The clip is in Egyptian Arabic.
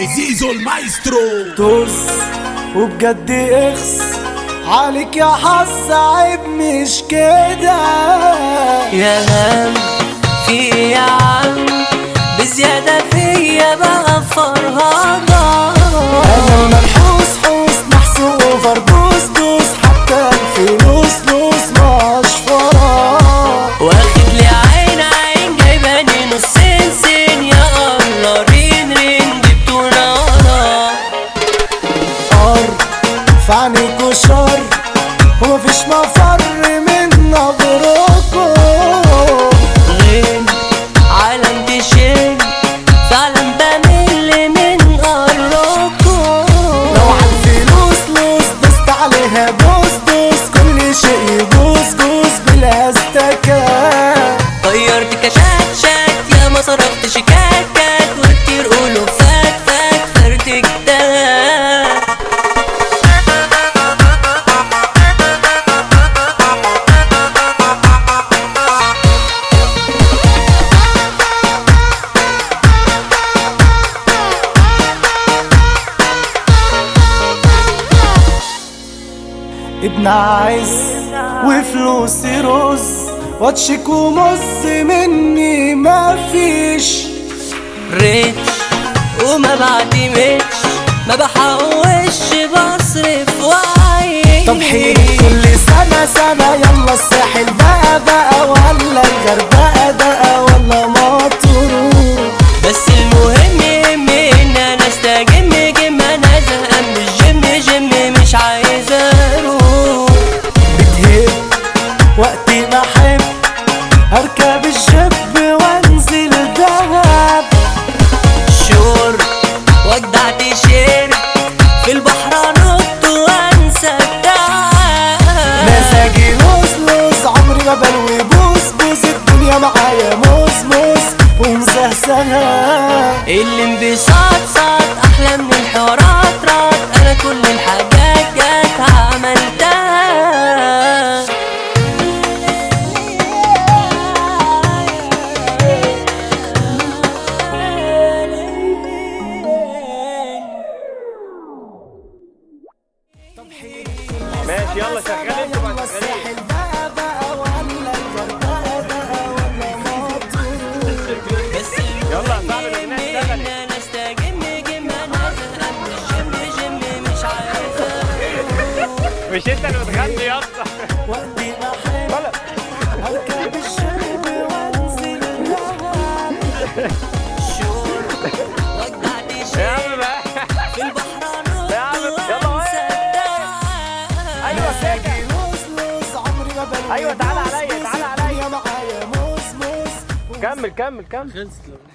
زيزو المايسترو طز وبجد اخس عليك يا حظ عيب مش كده يا هم في إيه يا عم بزيادة فيا بقى فرهضة انا منحوس حوس محسوب اوفر دوس دوس حتى الفلوس لوس مش فراغ واخد لي عين عين جايباني نصين سين يا الله رين رين جبتونا ورا قر فعنيكوا شر ومفيش مفر من نظركم غين عالم تشين فعلا بمل من قركم لو عالفلوس لوس دوست عليها دوس دوس كل شيء يجوز جوز بلا استكان طيرت كشات شات يا ما صرفت شيكات كات وكتير قولوا فات فات فرتك ده ابن عز وفلوسي رز واتشك ومص مني مفيش ريتش وما بعتمدش ما بحوش بصرف وعي طب حين كل سنة سنة يلا الساحل بقى بقى ولا الغردقة بقى ولا مطروح بس المهم يهم ان انا استجم جم انا زهقان من الجيم جيم مش عايز اروح بتهب وقتي بحب اركب الجب وانزل دهب شور واجدع تشير في البحر انط وانسى التعب مزاجي لوز لوز عمري ما بلوي بوس بوس الدنيا معايا موز موز ومزهزهة اللي انبساط صاد احلى من الحوارات رات انا كل الحاجات جات عملتها ماشي يلا شغال انتوا بقى شغالين الساحل بقى بقى ولا الغردقة بقى ولا مطروح بس يلا يا صاحبي الاغنيه ان اشتغلت انا استجم جم انا زهقان من الجيم جيم مش عايز اروح مش انت اللي بتغني يا اسطى وقتي بحب اركب الجب وانزل دهب شور واجدع يا تشير عم بقى في البحر انط يا عم، يلا وانسى وين؟ التعب ايوه مزاجي كده لوز لوز عمري ما بلوي أيوة، تعالى بوس عليا، بوس تعالى عليا. الدنيا معايا موز موز كمل كمل كمل